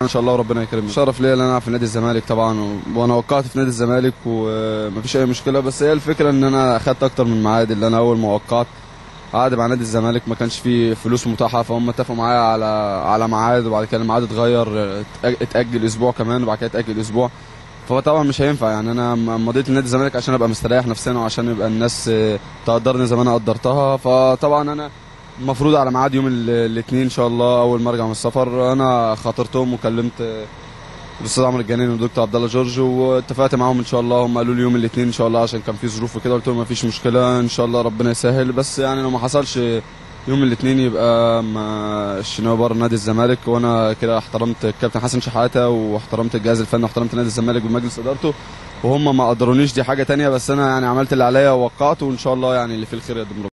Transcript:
ان شاء الله وربنا يكرمنا شرف ليا ان انا في نادي الزمالك طبعا و- وانا وقعت في نادي الزمالك ومفيش اي مشكله بس هي الفكره ان انا اخدت اكتر من ميعاد اللي انا اول ما وقعت عقد مع نادي الزمالك ما كانش فيه فلوس متاحه فهم اتفقوا معايا على على ميعاد وبعد كده الميعاد اتغير اتأج- اتاجل اسبوع كمان وبعد كده اتاجل اسبوع فطبعا مش هينفع يعني انا م- مضيت لنادي الزمالك عشان ابقى مستريح نفسيا وعشان يبقى الناس آه، تقدرني زي ما انا قدرتها فطبعا انا المفروض على ميعاد يوم الاثنين ان شاء الله اول ما ارجع من السفر انا خاطرتهم وكلمت آه، الاستاذ عمرو الجنين والدكتور عبد الله جورج واتفقت معاهم ان شاء الله هم قالوا لي يوم الاثنين ان شاء الله عشان كان في ظروف وكده قلت لهم ما فيش مشكله ان شاء الله ربنا يسهل بس يعني لو ما حصلش يوم الاثنين يبقى ما الشناوي بره نادي الزمالك وانا كده احترمت الكابتن حسن شحاته واحترمت الجهاز الفني واحترمت نادي الزمالك بمجلس ادارته وهم ما قدرونيش دي حاجه تانية بس انا يعني عملت اللي عليا ووقعت وان شاء الله يعني اللي في الخير يقدم ربنا